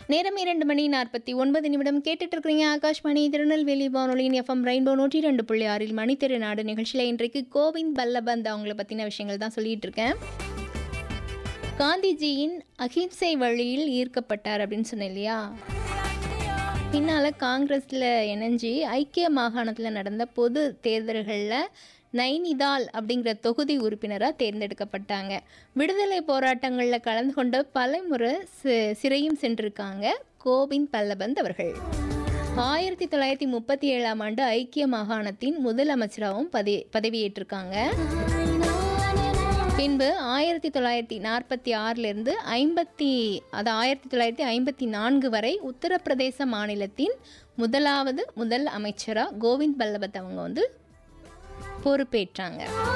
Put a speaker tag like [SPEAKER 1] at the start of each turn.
[SPEAKER 1] நேரம் இரண்டு மணி நாற்பத்தி ஒன்பது நிமிடம் கேட்டுட்டு இருக்கிறீங்க ஆகாஷ்வாணி திருநெல்வேலி வானொலியின் எஃப்எம் ரெயின்போ நூற்றி ரெண்டு புள்ளி ஆறில் மணித்திரு நாடு நிகழ்ச்சியில் இன்றைக்கு கோவிந்த் பல்லபந்த் அவங்கள பற்றின விஷயங்கள் தான் சொல்லிட்டு இருக்கேன் காந்திஜியின் அகிம்சை வழியில் ஈர்க்கப்பட்டார் அப்படின்னு சொன்னேன் இல்லையா பின்னால் காங்கிரஸில் இணைஞ்சு ஐக்கிய மாகாணத்தில் நடந்த பொது தேர்தல்களில் நைனிதால் அப்படிங்கிற தொகுதி உறுப்பினராக தேர்ந்தெடுக்கப்பட்டாங்க விடுதலை போராட்டங்களில் கலந்து கொண்ட பல முறை சி- சிறையும் சென்றிருக்காங்க கோவிந்த் பல்லபந்த் அவர்கள் ஆயிரத்தி தொள்ளாயிரத்தி முப்பத்தி ஏழாம் ஆண்டு ஐக்கிய மாகாணத்தின் முதலமைச்சராகவும் பதவி பதவியேற்றிருக்காங்க பின்பு ஆயிரத்தி தொள்ளாயிரத்தி நாற்பத்தி ஆறிலிருந்து ஐம்பத்தி அது ஆயிரத்தி தொள்ளாயிரத்தி ஐம்பத்தி நான்கு வரை உத்தரப்பிரதேச மாநிலத்தின் முதலாவது முதல் அமைச்சராக கோவிந்த் பல்லபத் அவங்க வந்து பொறுப்பேற்றாங்க